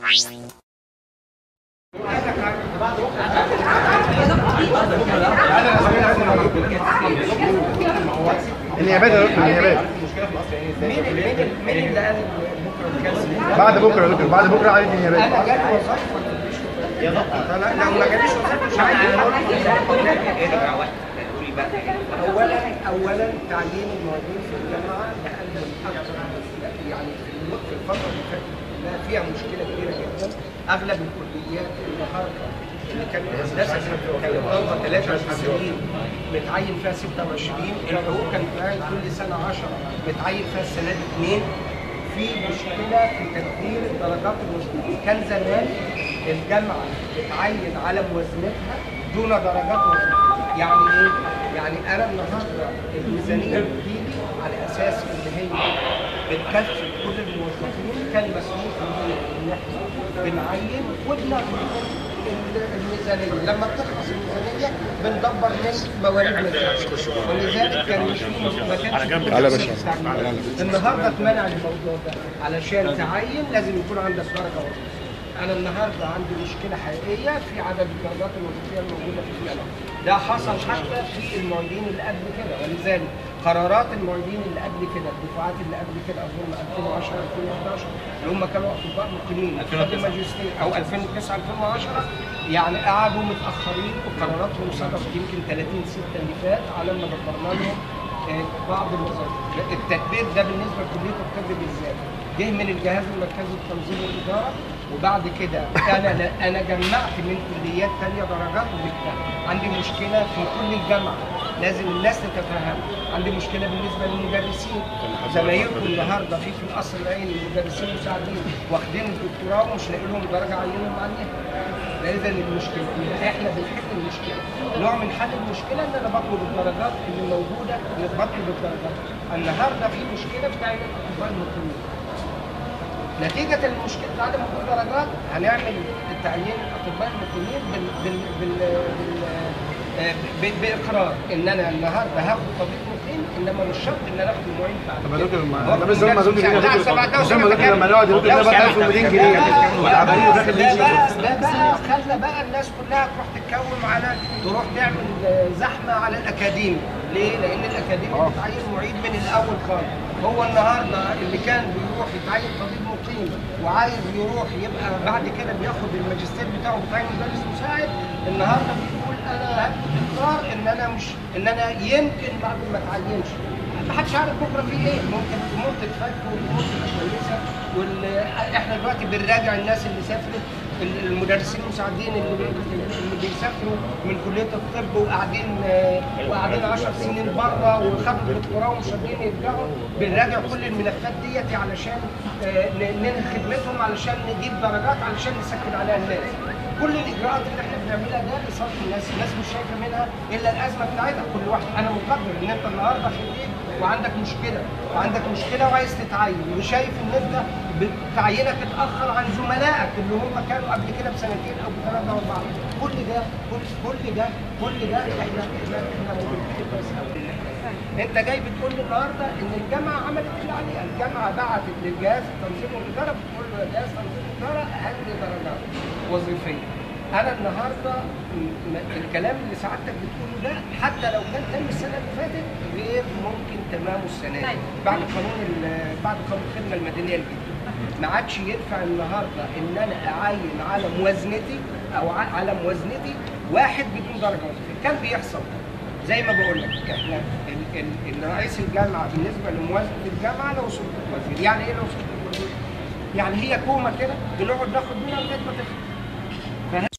النيابات يا دكتور النيابات مين مين مين اللي قال بكره الكاس بعد بكره يا دكتور بعد بكره عايز النيابات انا جالي وظيفه يا دكتور لو ما جاليش وظيفه مش عايز اولا اولا تعيين الموجود في الجامعه لان اكثر يعني في الوقت- في الفتره اللي فاتت كلها فيها مشكله كبيره جدا اغلب الكليات النهارده اللي كان الهندسه كانت طالبه 93 متعين فيها 26 الحقوق كان متعين كل سنه 10 متعين فيها السنه دي 2 في مشكله في تقدير الدرجات المشتركه كان زمان الجامعه بتعين على موازنتها دون درجات وظيفيه يعني ايه؟ يعني انا النهارده الميزانيه بتيجي على اساس ان هي بتكفي كل الموظفين كان مسموح لنا ان احنا بنعين وبناخد ال- الميزانيه لما بتخلص الميزانيه بندبر من موارد مدفوعه ولذلك كان مش ما كانش على باشا. النهارده اتمنع الموضوع ده علشان تعين لازم يكون عندك درجه وظيفيه انا النهارده عندي مشكله حقيقيه في عدد الدرجات الوظيفيه الموجوده في الجامعه ده حصل حتى في المعيدين اللي قبل كده ولذلك قرارات المعيدين اللي قبل كده الدفعات اللي قبل كده اظن 2010 2011 اللي هم كانوا اطباء مقيمين خدوا الماجستير او 2009 2010 يعني قعدوا متاخرين وقراراتهم صدرت يمكن 30 6 اللي فات على ما دبرنا لهم آه، بعض الوظائف التدبير ده بالنسبه لكليه الطب بالذات جه من الجهاز المركزي لتنظيم الاداره وبعد كده انا انا جمعت من كليات ثانيه درجات وجبتها عندي مشكله في كل الجامعه لازم الناس تتفهم عندي مشكله بالنسبه للمدرسين زمايلكم النهارده في في القصر العيني مدرسين مساعدين واخدين الدكتوراه ومش لاقي لهم درجه عينهم عليها ده اذا المشكله يبقى احنا بنحل المشكله نوع من حل المشكله ان انا بطلب الدرجات اللي موجوده اللي بطلب الدرجات النهارده في مشكله في تعيين الاطباء المقيمين نتيجة المشكلة عدم وجود درجات هنعمل التعيين الاطباء المقيمين بال بال بال, بال آه، ب- باقرار ان انا النهارده هاخد طبيب مقيم انما مش شرط ان انا اخد المعين بعد طب يا دكتور ما هو ده مش زي ما مدرس دكتور مساعد. لا، كده سبعة دكتور ده مش زي ما وسبعة دكتور لما كام؟ نقعد دكتور لو نقبض سمحت. 1200 جنيه وتعبانين وفي الاخر ده بقى نمشي ده بقى خلى بقى الناس كلها تروح تتكوم على تروح تعمل آه، زحمه على الاكاديمي ليه؟ لان الاكاديمي بتعين معيد من الاول خالص هو النهارده اللي كان بيروح يتعين طبيب مقيم وعايز يروح يبقى بعد كده بياخد الماجستير بتاعه بتاع مدرس مساعد النهارده بيقول انا هاخد اقرار ان انا مش ان انا يمكن بعد ما اتعينش محدش عارف بكره في ايه ممكن الامور تتفك والامور تبقى كويسه وال... احنا دلوقتي بنراجع الناس اللي سافرت ال- المدرسين المساعدين اللي, بي- اللي بيسافروا من كليه الطب وقاعدين آه، وقاعدين 10 سنين بره وخدوا الدكتوراه ومش قادرين يرجعوا بنراجع كل الملفات ديت علشان آه، ن- ننهي خدمتهم علشان نجيب درجات علشان نسكن عليها الناس كل الاجراءات اللي احنا بنعملها ده لصالح الناس الناس مش شايفه منها الا الازمه بتاعتها كل واحد انا مقدر ان انت النهارده خريج وعندك مشكله وعندك مشكله وعايز تتعين وشايف ان انت تعيينك اتاخر عن زملائك اللي هم كانوا قبل كده بسنتين او بثلاثه او اربعه كل ده كل كل ده كل ده احنا احنا احنا موجودين كويس قوي انت جاي بتقول لي النهارده ان الجامعه عملت اللي عليها، الجامعه بعتت للجهاز التنظيم والاداره بتقول له يا جهاز تنظيم والاداره هات لي درجات وظيفيه. انا النهارده م- م- الكلام اللي سعادتك بتقوله ده حتى لو كان تم السنه اللي فاتت غير ممكن تمامه السنه دي بعد قانون ال- بعد قانون الخدمه المدنيه الجديد. ما عادش ينفع النهارده ان انا اعين على موازنتي او ع- على موازنتي واحد بدون درجه وظيفيه، كان بيحصل زي ما بقول لك احنا ال- ال- ال- رئيس الجامعه بالنسبه لموازنه الجامعه له سلطه الوزير، يعني ايه له سلطه الوزير؟ يعني هي كومه كده بنقعد ناخد منها لغايه ما تخلص.